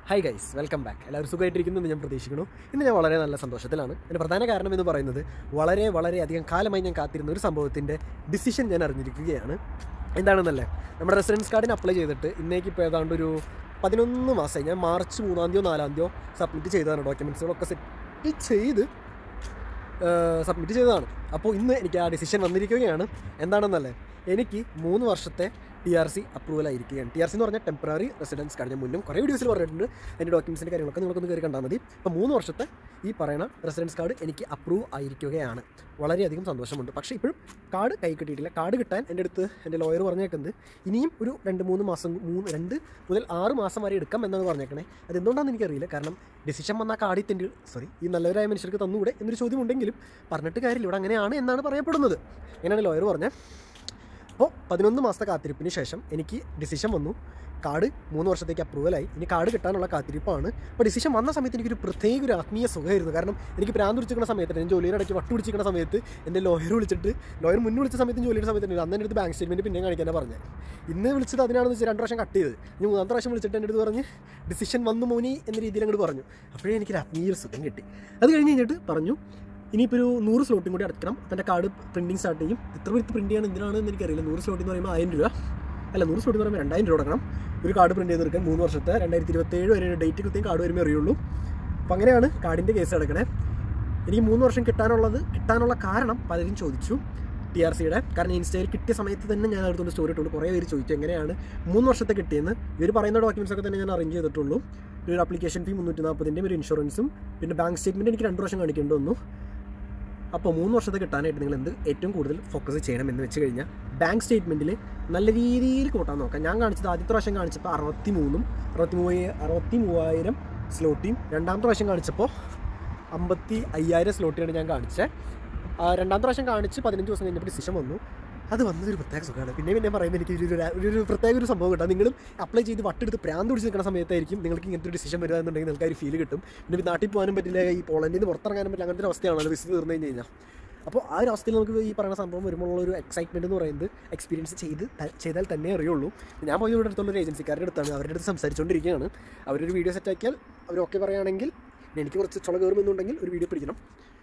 hi guys welcome back എല്ലാവരും സുഖമായിട്ടിരിക്കുന്നു എന്ന് ഞാൻ പ്രതീക്ഷിക്കുന്നു ഇന്ന് ഞാൻ വളരെ നല്ല സന്തോഷത്തിലാണ് അതിൻ്റെ പ്രധാന കാരണം എന്ന് പറയുന്നത് വളരെ വളരെ അധികം കാലമായി ഞാൻ കാത്തിരുന്ന ഒരു സംഭവത്തിൻ്റെ ഡിസിഷൻ ഞാൻ അറിഞ്ഞിരിക്കുകയാണ് എന്താണെന്നല്ലേ നമ്മുടെ റെസിഡൻസ് കാർഡിന് അപ്ലൈ ചെയ്തിട്ട് ഇന്നേക്ക് ഇപ്പോൾ ഏതാണ്ട് ഒരു പതിനൊന്ന് മാസമായി ഞാൻ മാർച്ച് മൂന്നാം തീയതിയോ നാലാം തീയതിയോ സബ്മിറ്റ് ചെയ്തതാണ് ഡോക്യുമെൻറ്റ്സുകളൊക്കെ സെറ്റ് ചെയ്ത് സബ്മിറ്റ് ചെയ്തതാണ് അപ്പോൾ ഇന്ന് എനിക്ക് ആ ഡിസിഷൻ വന്നിരിക്കുകയാണ് എന്താണെന്നല്ലേ എനിക്ക് മൂന്ന് വർഷത്തെ ടി ആർ സി അപ്രൂവൽ ആയിരിക്കുകയാണ് ടി ആർ സി എന്ന് പറഞ്ഞാൽ ടെമ്പററി റെസിഡൻസ് കാർഡ് ഞാൻ മുന്നും കുറേ വീഡിയോസിൽ പറഞ്ഞിട്ടുണ്ട് അതിൻ്റെ ഡോക്യുമെൻസിൻ്റെ കാര്യങ്ങളൊക്കെ നിങ്ങൾക്കൊന്ന് കയറി കണ്ടാൽ മതി അപ്പോൾ മൂന്ന് വർഷത്തെ ഈ പറയുന്ന റെസിഡൻസ് കാർഡ് എനിക്ക് അപ്രൂവ് ആയിരിക്കുകയാണ് വളരെയധികം സന്തോഷമുണ്ട് പക്ഷേ ഇപ്പോഴും കാർഡ് കൈ കിട്ടിയിട്ടില്ല കാർഡ് കിട്ടാൻ എൻ്റെ അടുത്ത് എൻ്റെ ലോയർ പറഞ്ഞേക്കുന്നത് ഇനിയും ഒരു രണ്ട് മൂന്ന് മാസം മൂന്ന് രണ്ട് മുതൽ ആറ് മാസം വരെ എടുക്കാം എന്നാണ് പറഞ്ഞേക്കണേ അത് എന്തുകൊണ്ടാണെന്ന് എനിക്കറിയില്ല കാരണം ഡിസിഷൻ വന്ന കാർഡിൽ തന്നെ സോറി ഈ നല്ലവരായ മനുഷ്യർക്ക് തന്നുകൂടെ എന്നൊരു ചോദ്യം ഉണ്ടെങ്കിലും പറഞ്ഞിട്ട് കാര്യമില്ല ഇവിടെ അങ്ങനെയാണ് എന്നാണ് പറയപ്പെടുന്നത് അങ്ങനെയാണ് ലോയർ പറഞ്ഞത് അപ്പോൾ പതിനൊന്ന് മാസത്തെ കാത്തിരിപ്പിന് ശേഷം എനിക്ക് ഡിസിഷൻ വന്നു കാർഡ് മൂന്ന് വർഷത്തേക്ക് അപ്രൂവലായി ഇനി കാർഡ് കിട്ടാനുള്ള കാത്തിരിപ്പാണ് അപ്പോൾ ഡിസിഷൻ വന്ന സമയത്ത് എനിക്കൊരു പ്രത്യേക ഒരു ആത്മീയ സുഖമായിരുന്നു കാരണം എനിക്ക് പ്രാന്ത് പിടിച്ചിരിക്കുന്ന സമയത്ത് ഞാൻ ജോലിയുടെ ഇടയ്ക്ക് വട്ട് പിടിച്ചിരിക്കുന്ന സമയത്ത് എൻ്റെ ലോയർ വിളിച്ചിട്ട് ലോയർ മുന്നേ വിളിച്ച സമയത്തും ജോലിയുടെ സമയത്ത് അന്ന് എൻ്റെ അടുത്ത് ബാങ്ക് സ്റ്റേറ്റ്മെൻറ്റ് പിന്നെ കാണിക്കാനാണ് പറഞ്ഞത് ഇന്ന് വിളിച്ചത് അതിനാണെന്ന് വെച്ചാൽ രണ്ട് പ്രാവശ്യം കട്ട് ചെയ്ത് ഇനി മൂന്നാമത്തെ പ്രാവശ്യം വിളിച്ചിട്ട് എൻ്റെ അടുത്ത് പറഞ്ഞ് ഡിസിഷൻ വന്നു മോനി എന്ന രീതിയിൽ അങ്ങോട്ട് പറഞ്ഞു അപ്പോഴേ എനിക്കൊരു ആത്മീയ ഒരു സുഖം കിട്ടി അത് കഴിഞ്ഞ് കഴിഞ്ഞിട്ട് പറഞ്ഞു ഇനിയിപ്പോൾ ഒരു നൂറ് സ്ലോട്ടും കൂടി അടയ്ക്കണം അപ്പം എൻ്റെ കാർഡ് പ്രിൻറ്റിങ് സ്റ്റാർട്ട് ചെയ്യും ഇത്ര പേർക്ക് പ്രിൻറ്റ് ചെയ്യണം എന്തിനാണെന്ന് എനിക്കറിയില്ല നൂറ് സ്ലോട്ട് എന്ന് പറയുമ്പോൾ ആയിരം രൂപ അല്ല നൂറ് സ്ലോട്ട് എന്ന് പറയുമ്പോൾ രണ്ടായിരം രൂപ അടക്കണം ഒരു കാർഡ് പ്രിൻറ്റ് ചെയ്തെടുക്കാൻ മൂന്ന് വർഷത്തെ രണ്ടായിരത്തി ഇരുപത്തേഴ് വരെ ഡേറ്റ് കൃത്യം കാർഡ് വരുമ്പോൾ അറിയുള്ളൂ അപ്പം അങ്ങനെയാണ് കാർഡിൻ്റെ കേസ് നടക്കണേ എനിക്ക് മൂന്ന് വർഷം കിട്ടാനുള്ളത് കിട്ടാനുള്ള കാരണം പലരും ചോദിച്ചു ടി ആർ സിയുടെ കാരണം ഇൻസ്റ്റയിൽ കിട്ടിയ സമയത്ത് തന്നെ ഞാൻ അടുത്തുകൊണ്ട് സ്റ്റോറി ഇട്ടുള്ളൂ കുറേ പേര് ചോദിച്ചു എങ്ങനെയാണ് മൂന്ന് വർഷത്തെ കിട്ടിയെന്ന് ഇവർ പറയുന്ന ഡോക്യുമെൻസ് ഒക്കെ തന്നെ ഞാൻ അറേഞ്ച് ചെയ്തിട്ടുള്ളൂ ഒരു ആപ്ലിക്കേഷൻ ഫീ മുന്നൂറ്റി നാൽപ്പതിൻ്റെയും ഒരു ഇൻഷുറൻസും പിന്നെ ബാങ്ക് സ്റ്റേറ്റ്മെൻറ്റ് എനിക്ക് രണ്ട് വർഷം കാണിക്കേണ്ടി വന്നു അപ്പോൾ മൂന്ന് വർഷത്തെ കിട്ടാനായിട്ട് നിങ്ങൾ എന്ത് ഏറ്റവും കൂടുതൽ ഫോക്കസ് ചെയ്യണം എന്ന് വെച്ച് കഴിഞ്ഞാൽ ബാങ്ക് സ്റ്റേറ്റ്മെൻറ്റിൽ നല്ല രീതിയിൽ കൂട്ടാൻ നോക്കാം ഞാൻ കാണിച്ചത് ആദ്യത്തെ പ്രാവശ്യം കാണിച്ചപ്പോൾ അറുപത്തി മൂന്നും അറുപത്തി മൂവായിരം അറുപത്തി മൂവായിരം സ്ലോട്ടിയും രണ്ടാമത്തെ പ്രാവശ്യം കാണിച്ചപ്പോൾ അമ്പത്തി അയ്യായിരം സ്ലോട്ടിയാണ് ഞാൻ കാണിച്ചത് ആ, രണ്ടാമത്തെ പ്രാവശ്യം കാണിച്ച് പതിനഞ്ച് ദിവസം കഴിഞ്ഞപ്പോൾ ഡിസിഷൻ വന്നു അത് വന്നതൊരു പ്രത്യേക സുഖമാണ് പിന്നെ പിന്നെ പറയുമ്പോൾ എനിക്ക് ഒരു ഒരു- ഒരു പ്രത്യേക ഒരു സംഭവം കിട്ടാം നിങ്ങളും അപ്ലൈ ചെയ്ത് വട്ടെടുത്ത് പ്രാന്ത് പിടിച്ച് നിൽക്കുന്ന സമയത്തായിരിക്കും നിങ്ങൾക്ക് ഇങ്ങനത്തെ ഒരു ഡിസിഷൻ വരിക എന്നുണ്ടെങ്കിൽ നിങ്ങൾക്ക് ആ ഒരു ഫീൽ കിട്ടും പിന്നെ നാട്ടിൽ പോകാനും പറ്റില്ല ഈ പോളണ്ടിൽ നിന്ന് പുറത്തിറങ്ങാനും പറ്റില്ല അങ്ങനത്തെ ഒരു അവസ്ഥയാണല്ലോ വിസിറ്റ് തീർന്നു കഴിഞ്ഞ് കഴിഞ്ഞാൽ അപ്പോൾ ആ ഒരു അവസ്ഥയിൽ നമുക്ക് ഈ പറയുന്ന സംഭവം വരുമ്പോൾ ഉള്ള ഒരു എക്സൈറ്റ്മെൻറ്റ് എന്ന് പറയുന്നത് എക്സ്പീരിയൻസ് ചെയ്ത് ത- ചെയ്താൽ തന്നെ അറിയുള്ളൂ ഞാൻ പോയി ഇവിടെ അടുത്തുള്ള ഒരു ഏജൻസിക്കാരുടെ അടുത്താണ് അവരുടെ അടുത്ത് സംസാരിച്ചുകൊണ്ടിരിക്കുകയാണ് അവരൊരു വീഡിയോ സെറ്റ് ആക്കിയാൽ അവർ ഓക്കെ പറയുകയാണെങ്കിൽ ഇനി എനിക്ക് കുറച്ച് ചുള കയറുമെന്നുണ്ടെങ്കിൽ ഒരു വീഡിയോ പിടിക്കണം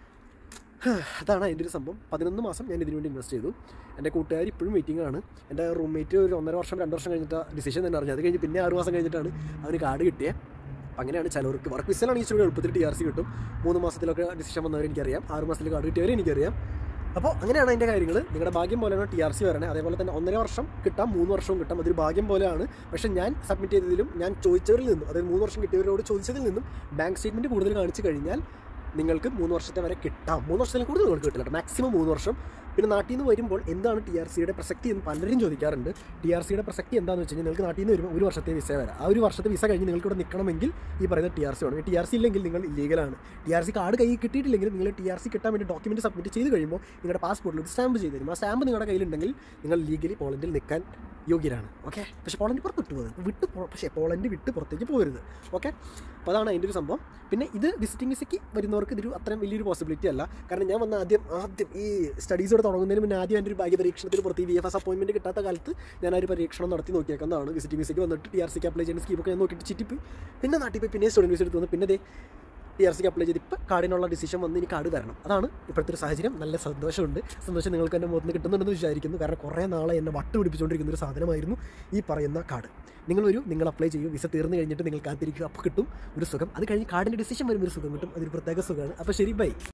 അതാണ് അതിൻ്റെ ഒരു സംഭവം പതിനൊന്ന് മാസം ഞാൻ ഇതിനു വേണ്ടി ഇൻവെസ്റ്റ് ചെയ്തു എൻ്റെ കൂട്ടുകാർ ഇപ്പോഴും വെയിറ്റിംഗ് ആണ് എൻ്റെ റൂംമേറ്റ് ഒരു ഒന്നര വർഷം രണ്ട് വർഷം കഴിഞ്ഞിട്ട് ഡിസിഷൻ തന്നെ അറിഞ്ഞു അത് കഴിഞ്ഞ് പിന്നെ ആറ് മാസം കഴിഞ്ഞിട്ടാണ് അവന് കാർഡ് കിട്ടിയത് അപ്പം അങ്ങനെയാണ് ചിലവർക്ക് വർക്ക് വിസലാണെങ്കിൽ ഇച്ചിരി എളുപ്പത്തിൽ ടി ആർ സി കിട്ടും മൂന്ന് മാസത്തിലൊക്കെ ഡിസിഷൻ വന്നവർ എനിക്കറിയാം ആറ് മാസത്തിൽ കാർഡ് കിട്ടിയവരെ എനിക്കറിയാം അപ്പോൾ അങ്ങനെയാണ് അതിൻ്റെ കാര്യങ്ങൾ നിങ്ങളുടെ ഭാഗ്യം പോലെയാണ് ടി ആർ സി വരണേ അതേപോലെ തന്നെ ഒന്നര വർഷം കിട്ടാം മൂന്ന് വർഷവും കിട്ടാം അതൊരു ഭാഗ്യം പോലെയാണ് പക്ഷേ ഞാൻ സബ്മിറ്റ് ചെയ്തതിലും ഞാൻ ചോദിച്ചവരിൽ നിന്നും അതായത് മൂന്ന് വർഷം കിട്ടിയവരോട് ചോദിച്ചതിൽ നിന്നും ബാങ്ക് സ്റ്റേറ്റ്മെൻറ്റ് കൂടുതൽ കാണിച്ചു കഴിഞ്ഞാൽ നിങ്ങൾക്ക് മൂന്ന് വർഷത്തെ വരെ കിട്ടാം മൂന്ന് വർഷത്തിൽ കൂടുതൽ നിങ്ങൾക്ക് കിട്ടില്ല മാക്സിമം മൂന്ന് വർഷം പിന്നെ നാട്ടിൽ നിന്ന് വരുമ്പോൾ എന്താണ് ടി ആർ സിയുടെ പ്രസക്തി എന്ന് പലരും ചോദിക്കാറുണ്ട് ടി ആർ സിയുടെ പ്രസക്തി എന്താണെന്ന് വെച്ച് കഴിഞ്ഞാൽ നിങ്ങൾക്ക് നാട്ടിൽ നിന്ന് വരുമ്പോൾ ഒരു വർഷത്തെ വിസ വരാം ആ ഒരു വർഷത്തെ വിസ കഴിഞ്ഞ് നിങ്ങൾക്ക് ഇവിടെ നിൽക്കണമെങ്കിൽ ഈ പറയുന്ന ടി ആർ സി വേണം ടി ആർ സി ഇല്ലെങ്കിൽ നിങ്ങൾ ഇല്ലീഗലാണ് ടി ആർ സി കാർഡ് കയ്യിൽ കിട്ടിയിട്ടില്ലെങ്കിൽ നിങ്ങൾ ടി ആർ സി കിട്ടാൻ വേണ്ടി ഡോക്യുമെൻറ്റ് സബ്മിറ്റ് ചെയ്ത് കഴിയുമ്പോൾ നിങ്ങളുടെ പാസ്പോർട്ടിൽ ഒരു സ്റ്റാമ്പ് ചെയ്ത് തരും ആ സ്റ്റാമ്പ് നിങ്ങളുടെ കയ്യിലുണ്ടെങ്കിൽ നിങ്ങൾ ലീഗലി പോളണ്ടിൽ നിൽക്കാൻ യോഗ്യരാണ് ഓക്കെ പക്ഷേ പോളണ്ട് പുറത്ത് വിട്ടു പോകുന്നത് വിട്ട് പോ- പക്ഷേ പോളണ്ട് വിട്ട് പുറത്തേക്ക് പോകരുത് ഓക്കെ അപ്പോൾ അതാണ് അതിൻ്റെ ഒരു സംഭവം പിന്നെ ഇത് വിസിറ്റിംഗ് വിസയ്ക്ക് വരുന്നവർക്ക് ഇതൊരു അത്രയും വലിയൊരു പോസിബിലിറ്റി അല്ല കാരണം ഞാൻ വന്ന ആദ്യം ആദ്യം ഈ സ്റ്റഡീസോടെ തുടങ്ങുന്നതിന് മുന്നേ ആദ്യം എൻ്റെ ഒരു ഭാഗ്യ പരീക്ഷണത്തിന് പുറത്ത് ഈ വി എഫ് എസ് അപ്പോയിൻമെൻറ്റ് കിട്ടാത്ത കാലത്ത് ഞാൻ ആ ഒരു പരീക്ഷണം നടത്തി നോക്കിയേക്കുന്നതാണ് വിസിറ്റിംഗ് വിസയ്ക്ക് വന്നിട്ട് ടി ആർ സിക്ക് അപ്ലൈ ചെയ്യുന്ന സ്കീമൊക്കെ ഞാൻ നോക്കിയിട്ട് ചിറ്റിപ്പോയി പിന്നെ നാട്ടിൽ പോയി പിന്നെ സ്റ്റുഡൻറ്റ് വിസ എടുത്ത് വന്നു പിന്നെ ദേ ടി ആർ സിക്ക് അപ്ലൈ ചെയ്ത് ഇപ്പോൾ കാർഡിനുള്ള ഡിസിഷൻ വന്ന് ഇനി കാർഡ് തരണം അതാണ് ഇപ്പോഴത്തെ ഒരു സാഹചര്യം നല്ല സന്തോഷമുണ്ട് സന്തോഷം നിങ്ങൾക്ക് എൻ്റെ മുഖത്ത് നിന്ന് കിട്ടുന്നുണ്ടെന്ന് വിചാരിക്കുന്നു കാരണം കുറേ നാളെ എന്നെ വട്ട് പിടിപ്പിച്ചുകൊണ്ടിരിക്കുന്ന ഒരു സാധനമായിരുന്നു ഈ പറയുന്ന കാർഡ് നിങ്ങൾ വരൂ നിങ്ങൾ അപ്ലൈ ചെയ്യൂ വിസ തീർന്നു കഴിഞ്ഞിട്ട് നിങ്ങൾ കാത്തിരിക്കുക അപ്പോൾ കിട്ടും ഒരു സുഖം അത് കഴിഞ്ഞ് കാർഡിൻ്റെ ഡിസിഷൻ വരുമ്പോൾ ഒരു സുഖം കിട്ടും അതൊരു പ്രത്യേക സുഖമാണ് അപ്പോൾ ശരി ബൈ